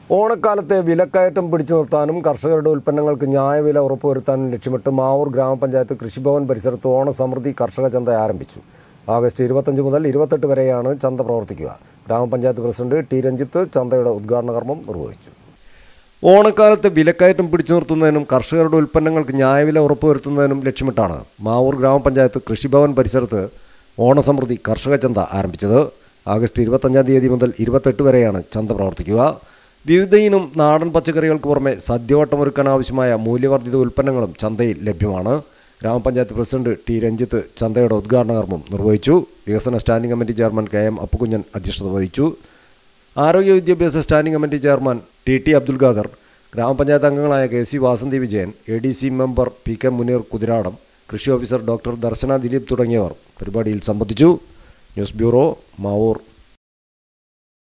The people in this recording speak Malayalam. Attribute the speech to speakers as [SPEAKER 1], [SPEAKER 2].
[SPEAKER 1] ഓണക്കാലത്തെ വിലക്കയറ്റം പിടിച്ചു നിർത്താനും കർഷകരുടെ ഉൽപ്പന്നങ്ങൾക്ക് ന്യായവില ഉറപ്പുവരുത്താനും ലക്ഷ്യമിട്ട് മാവൂർ ഗ്രാമപഞ്ചായത്ത് കൃഷിഭവൻ പരിസരത്ത് ഓണസമൃദ്ധി കർഷക ചന്ത ആരംഭിച്ചു ആഗസ്റ്റ് ഇരുപത്തഞ്ച് മുതൽ ഇരുപത്തെട്ട് വരെയാണ് ചന്ത പ്രവർത്തിക്കുക ഗ്രാമപഞ്ചായത്ത് പ്രസിഡന്റ് ടി രഞ്ജിത്ത് ചന്തയുടെ ഉദ്ഘാടന കർമ്മം നിർവഹിച്ചു ഓണക്കാലത്തെ വിലക്കയറ്റം പിടിച്ചു നിർത്തുന്നതിനും കർഷകരുടെ ഉൽപ്പന്നങ്ങൾക്ക് ന്യായവില ഉറപ്പുവരുത്തുന്നതിനും ലക്ഷ്യമിട്ടാണ് മാവൂർ ഗ്രാമപഞ്ചായത്ത് കൃഷിഭവൻ പരിസരത്ത് ഓണസമൃദ്ധി കർഷക ചന്ത ആരംഭിച്ചത് ആഗസ്റ്റ് ഇരുപത്തഞ്ചാം തീയതി മുതൽ ഇരുപത്തെട്ട് വരെയാണ് ചന്ത പ്രവർത്തിക്കുക വിവിധ ഇനം നാടൻ പച്ചക്കറികൾക്ക് പുറമെ സദ്യവട്ടമൊരുക്കാൻ ആവശ്യമായ മൂല്യവർദ്ധിത ഉൽപ്പന്നങ്ങളും ചന്തയിൽ ലഭ്യമാണ് ഗ്രാമപഞ്ചായത്ത് പ്രസിഡന്റ് ടി രഞ്ജിത്ത് ചന്തയുടെ ഉദ്ഘാടന കർമ്മം നിർവഹിച്ചു വികസന standing committee chairman K M Appukunjan അധ്യക്ഷത വഹിച്ചു ആരോഗ്യ വിദ്യാഭ്യാസ standing committee chairman T T Abdul Khader ഗ്രാമപഞ്ചായത്ത് അംഗങ്ങളായ K C Vasanthi Vijayan A D C member P K Muneer Kuthiradam കൃഷി ഓഫീസർ ഡോക്ടർ ദർശന ദിലീപ് തുടങ്ങിയവർ പരിപാടിയിൽ സംബന്ധിച്ചു ന്യൂസ് ബ്യൂറോ മാവൂർ